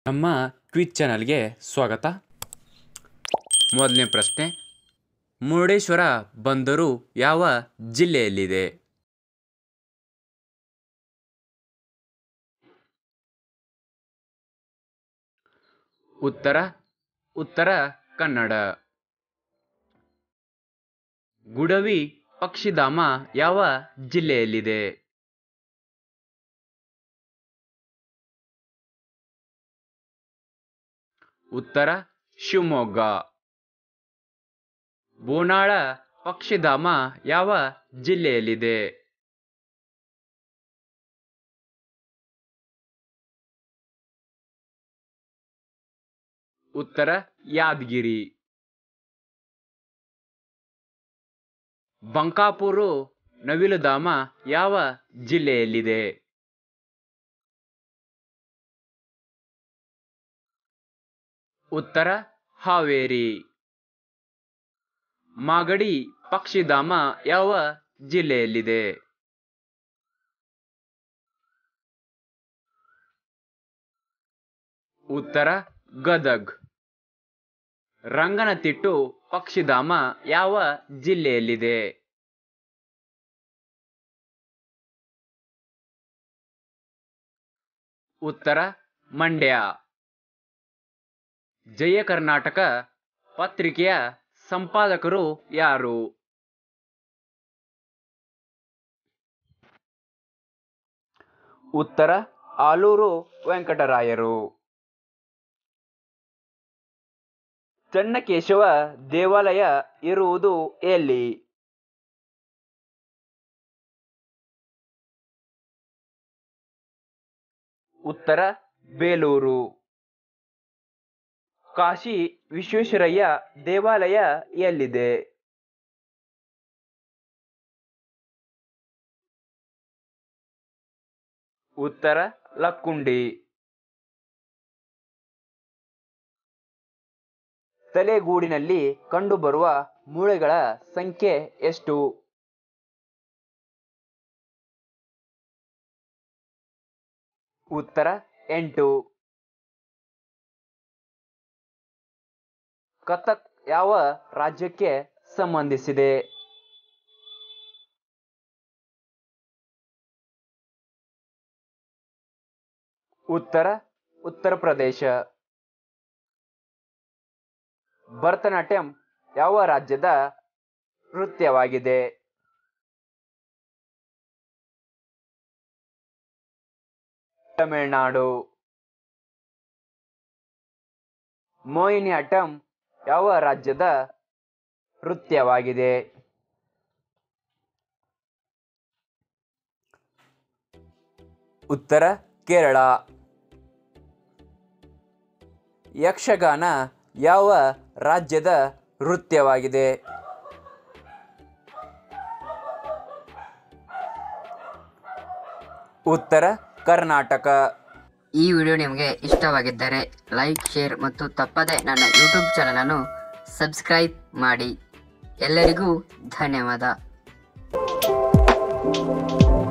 ನಮ್ಮ ಟ್ವಿಚ್ ಚಾನಲ್ಗೆ ಸ್ವಾಗತ ಮೊದಲನೇ ಪ್ರಶ್ನೆ ಮುರುಡೇಶ್ವರ ಬಂದರು ಯಾವ ಜಿಲ್ಲೆಯಲ್ಲಿದೆ ಉತ್ತರ ಉತ್ತರ ಕನ್ನಡ ಗುಡವಿ ಪಕ್ಷಿಧಾಮ ಯಾವ ಜಿಲ್ಲೆಯಲ್ಲಿದೆ ಉತ್ತರ ಶಿವಮೊಗ್ಗ ಬೋನಾಳ ಪಕ್ಷಿಧಾಮ ಯಾವ ಜಿಲ್ಲೆಯಲ್ಲಿದೆ ಉತ್ತರ ಯಾದಗಿರಿ ಬಂಕಾಪುರು ನವಿಲುಧಾಮ ಯಾವ ಜಿಲ್ಲೆಯಲ್ಲಿದೆ ಉತ್ತರ ಹಾವೇರಿ ಮಾಗಡಿ ಪಕ್ಷಿಧಾಮ ಯಾವ ಜಿಲ್ಲೆಯಲ್ಲಿದೆ ಉತ್ತರ ಗದಗ್ ರಂಗನತಿಟ್ಟು ಪಕ್ಷಿಧಾಮ ಯಾವ ಜಿಲ್ಲೆಯಲ್ಲಿದೆ ಉತ್ತರ ಮಂಡ್ಯ ಜಯ ಕರ್ನಾಟಕ ಪತ್ರಿಕೆಯ ಸಂಪಾದಕರು ಯಾರು ಉತ್ತರ ಆಲೂರು ವೆಂಕಟರಾಯರು ಚನ್ನಕೇಶವ ದೇವಾಲಯ ಇರುವುದು ಎಲ್ಲಿ ಉತ್ತರ ಬೇಲೂರು ಕಾಶಿ ವಿಶ್ವೇಶ್ವರಯ್ಯ ದೇವಾಲಯ ಎಲ್ಲಿದೆ ಉತ್ತರ ಲಕ್ಕುಂಡಿ ತಲೆಗೂಡಿನಲ್ಲಿ ಕಂಡುಬರುವ ಮೂಳೆಗಳ ಸಂಖ್ಯೆ ಎಷ್ಟು ಉತ್ತರ ಎಂಟು ಕಥಕ್ ಯಾವ ರಾಜ್ಯಕ್ಕೆ ಸಂಬಂಧಿಸಿದೆ ಉತ್ತರ ಉತ್ತರ ಪ್ರದೇಶ ಭರತನಾಟ್ಯಂ ಯಾವ ರಾಜ್ಯದ ನೃತ್ಯವಾಗಿದೆ ತಮಿಳುನಾಡು ಮೋಹಿನಿಯಾಟ್ಟಂ ಯಾವ ರಾಜ್ಯದ ನೃತ್ಯವಾಗಿದೆ ಉತ್ತರ ಕೇರಳ ಯಕ್ಷಗಾನ ಯಾವ ರಾಜ್ಯದ ನೃತ್ಯವಾಗಿದೆ ಉತ್ತರ ಕರ್ನಾಟಕ ಈ ವಿಡಿಯೋ ನಿಮಗೆ ಇಷ್ಟವಾಗಿದ್ದರೆ ಲೈಕ್ ಶೇರ್ ಮತ್ತು ತಪ್ಪದೆ ನನ್ನ ಯೂಟ್ಯೂಬ್ ಚಾನಲನ್ನು ಸಬ್ಸ್ಕ್ರೈಬ್ ಮಾಡಿ ಎಲ್ಲರಿಗೂ ಧನ್ಯವಾದ